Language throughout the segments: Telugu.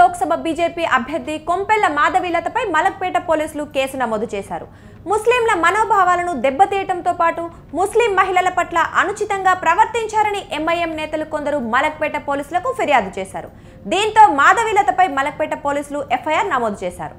లోక్సభ బీజేపీ అభ్యర్థి కొంపెళ్ల మాధవీలతపై మలక్పేట పోలీసులు కేసు నమోదు చేశారు ముస్లింల మనోభావాలను దెబ్బతీయటంతో పాటు ముస్లిం మహిళల పట్ల అనుచితంగా ప్రవర్తించారని ఎంఐఎం నేతలు కొందరు మలక్పేట పోలీసులకు ఫిర్యాదు చేశారు దీంతో మాధవీలతపై మలక్పేట పోలీసులు ఎఫ్ఐఆర్ నమోదు చేశారు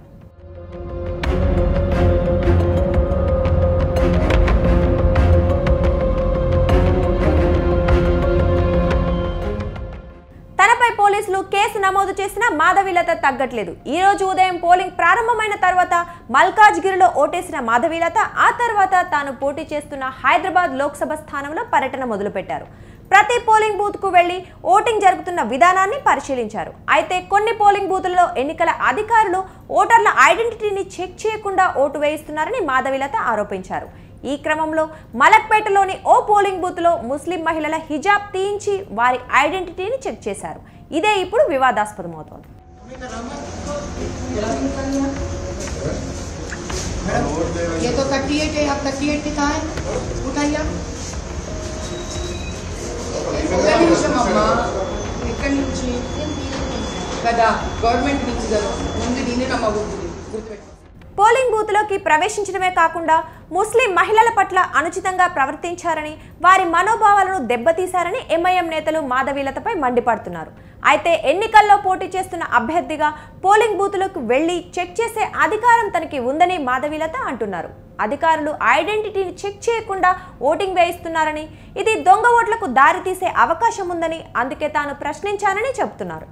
తనపై పోలీసులు కేసు నమోదు చేసిన మాధవీలత తగ్గట్లేదు ఈ రోజు ఉదయం పోలింగ్ ప్రారంభమైన తర్వాత మల్కాజ్గిరిలో ఓటేసిన మాధవీలత ఆ తర్వాత తాను పోటీ చేస్తున్న హైదరాబాద్ లోక్సభ స్థానంలో పర్యటన మొదలుపెట్టారు ప్రతి పోలింగ్ బూత్ కు వెళ్లి ఓటింగ్ జరుపుతున్న విధానాన్ని పరిశీలించారు అయితే కొన్ని పోలింగ్ బూతుల్లో ఎన్నికల అధికారులు ఓటర్ల ఐడెంటిటీని చెక్ చేయకుండా ఓటు వేయిస్తున్నారని మాధవీలత ఆరోపించారు ఈ క్రమంలో మలక్పేటలోని ఓ పోలింగ్ బూత్లో ముస్లిం మహిళల హిజాబ్ తీయించి వారి ఐడెంటిటీని చెక్ చేశారు ఇదే ఇప్పుడు వివాదాస్పదమవుతోంది ये तो थर्टी एट है आप थर्टी एट लिखा है उठाइए आप ఒక్క నిమిషం అమ్మా ఎక్కడి నుంచి కదా గవర్నమెంట్ నుంచి కదా ముందు నేనే నమ్మబోతుంది గుర్తుపెట్టుకో పోలింగ్ బూత్లోకి ప్రవేశించడమే కాకుండా ముస్లిం మహిళల పట్ల అనుచితంగా ప్రవర్తించారని వారి మనోభావాలను దెబ్బతీశారని ఎంఐఎం నేతలు మాధవీలతపై మండిపడుతున్నారు అయితే ఎన్నికల్లో పోటీ చేస్తున్న అభ్యర్థిగా పోలింగ్ బూత్లకు వెళ్లి చెక్ చేసే అధికారం తనకి ఉందని మాధవీలత అంటున్నారు అధికారులు ఐడెంటిటీని చెక్ చేయకుండా ఓటింగ్ వేయిస్తున్నారని ఇది దొంగ ఓట్లకు దారితీసే అవకాశం ఉందని అందుకే తాను ప్రశ్నించానని చెబుతున్నారు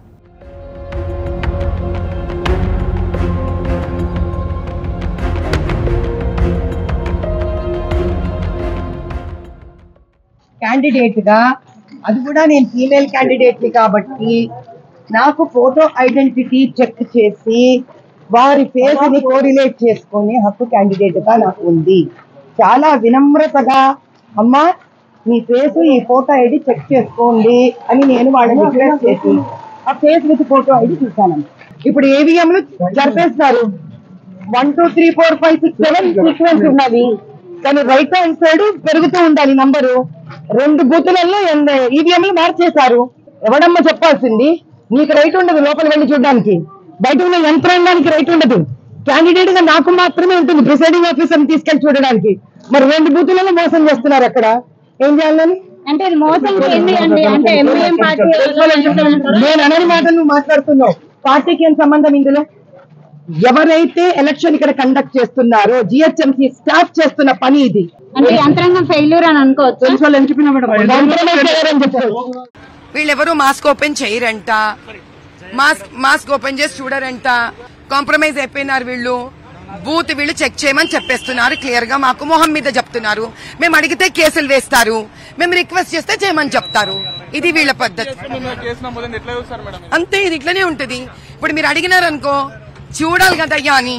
క్యాండిడేట్ గా అది కూడా నేను ఫీమేల్ క్యాండిడేట్ ని కాబట్టి నాకు ఫోటో ఐడెంటిటీ చెక్ చేసి వారి ఫేస్ ని కోరిలేట్ చేసుకొని హక్కు క్యాండిడేట్ గా నాకు ఉంది చాలా వినమ్రతగా అమ్మా మీ ఫేస్ ఈ ఫోటో ఐడి చెక్ చేసుకోండి అని నేను వాళ్ళని రిక్వెస్ట్ చేసి ఆ ఫేస్ విత్ ఫోటో ఐడి చూశాను ఇప్పుడు ఏవిఎం లు జరిపేస్తారు one two three four five six seven sequence ఉన్నది కానీ రైట్ హ్యాండ్ సైడ్ పెరుగుతూ ఉండాలి నంబరు రెండు బూతులలో ఈవీఎంలు మార్చేశారు ఎవడమ్మా చెప్పాల్సింది నీకు రైట్ ఉండదు లోపల వెళ్ళి చూడడానికి బయట ఉన్న యంత్రాంగానికి రైట్ ఉండదు క్యాండిడేట్ గా నాకు మాత్రమే ఉంటుంది ప్రిసైడింగ్ ఆఫీసర్ తీసుకెళ్లి చూడడానికి మరి రెండు బూతులలో మోసం చేస్తున్నారు అక్కడ ఏం చేయాలని అంటే ఇది మోసం ఏంది అండి అంటే ఎంఐఎం పార్టీ నేను అనని మాట నువ్వు మాట్లాడుతున్నావు పార్టీకి ఏం సంబంధం ఇందులో ఎవరైతే ఎలక్షన్ ఇక్కడ కండక్ట్ చేస్తున్నారో జిహెచ్ఎంసీ స్టాఫ్ చేస్తున్న పని ఇది అంటే యంత్రాంగం ఫెయిల్యూర్ అని అనుకోవచ్చు తెలిసి వాళ్ళు ఎందుకు చెప్పినా మేడం కాంప్రమైజ్ చేయాలని చెప్పారు వీళ్ళెవరు మాస్క్ ఓపెన్ చేయరంట మాస్క్ మాస్క్ ఓపెన్ చేసి చూడరంట కాంప్రమైజ్ అయిపోయినారు వీళ్ళు బూత్ వీళ్ళు చెక్ చేయమని చెప్పేస్తున్నారు క్లియర్ గా మాకు మొహం మీద చెప్తున్నారు మేము అడిగితే కేసులు వేస్తారు మేము రిక్వెస్ట్ చేస్తే చేయమని చెప్తారు ఇది వీళ్ళ పద్ధతి కేసు నమోదైంది ఎట్లా చూస్తారు మేడం అంతే ఇది ఇట్లనే ఉంటది ఇప్పుడు మీరు అడిగినారనుకో చూడాలి కదయ్యా అని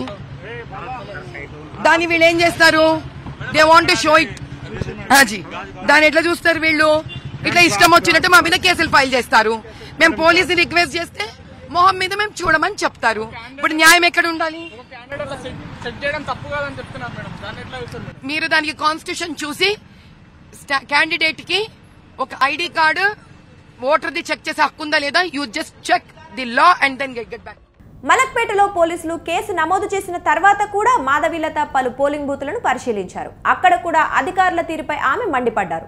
దాన్ని వీళ్ళు ఏం చేస్తారు దే వాంట్ షో ఇట్ హాజీ దాన్ని ఎట్లా చూస్తారు వీళ్ళు ఇట్లా ఇష్టం వచ్చినట్టు మా మీద కేసులు ఫైల్ చేస్తారు మేము పోలీసుని రిక్వెస్ట్ చేస్తే మొహం మీద మేము చూడమని చెప్తారు ఇప్పుడు న్యాయం ఎక్కడ ఉండాలి క్యాండిడేట్ అలా చెక్ చేయడం తప్పు కాదని చెప్తున్నారు మేడం దాన్ని ఎట్లా చూస్తారు మేడం మీరు దానికి కాన్స్టిట్యూషన్ చూసి క్యాండిడేట్ కి ఒక ఐడి కార్డు ఓటర్ ది చెక్ చేసే హక్కు ఉందా లేదా you just check the law and then get get back మలక్పేటలో పోలీసులు కేసు నమోదు చేసిన తర్వాత కూడా మాధవీలత పలు పోలింగ్ బూతులను పరిశీలించారు అక్కడ కూడా అధికారుల తీరుపై ఆమె మండిపడ్డారు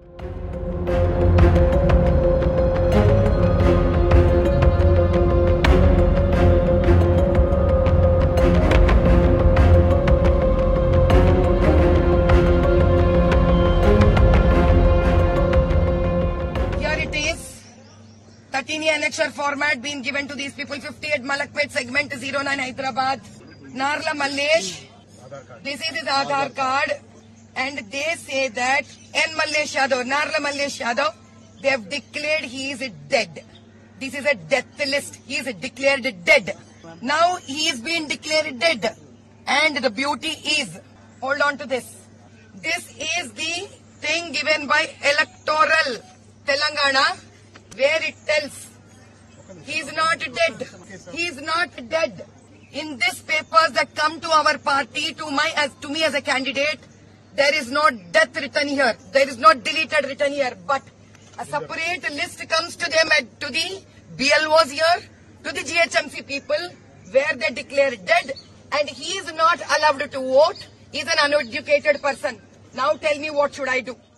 Here it is. 13 year annexure format being given to these people. 58 Malakpet segment 09 Hyderabad. Narla Mallesh. This is his Aadhaar card. And they say that N. Mallesh Yadav, Narla Mallesh Yadav, they have declared he is dead. This is a death list. He is declared dead. Now he is being declared dead. And the beauty is, hold on to this. This is the thing given by electoral Telangana where it tells he is not dead. He is not dead. In this papers that come to our party, to my as to me as a candidate, there is no death written here. There is no deleted written here. But a separate list comes to them at, to the BLOs here, to the GHMC people where they declare dead and he is not allowed to vote. He's an uneducated person. Now tell me what should I do?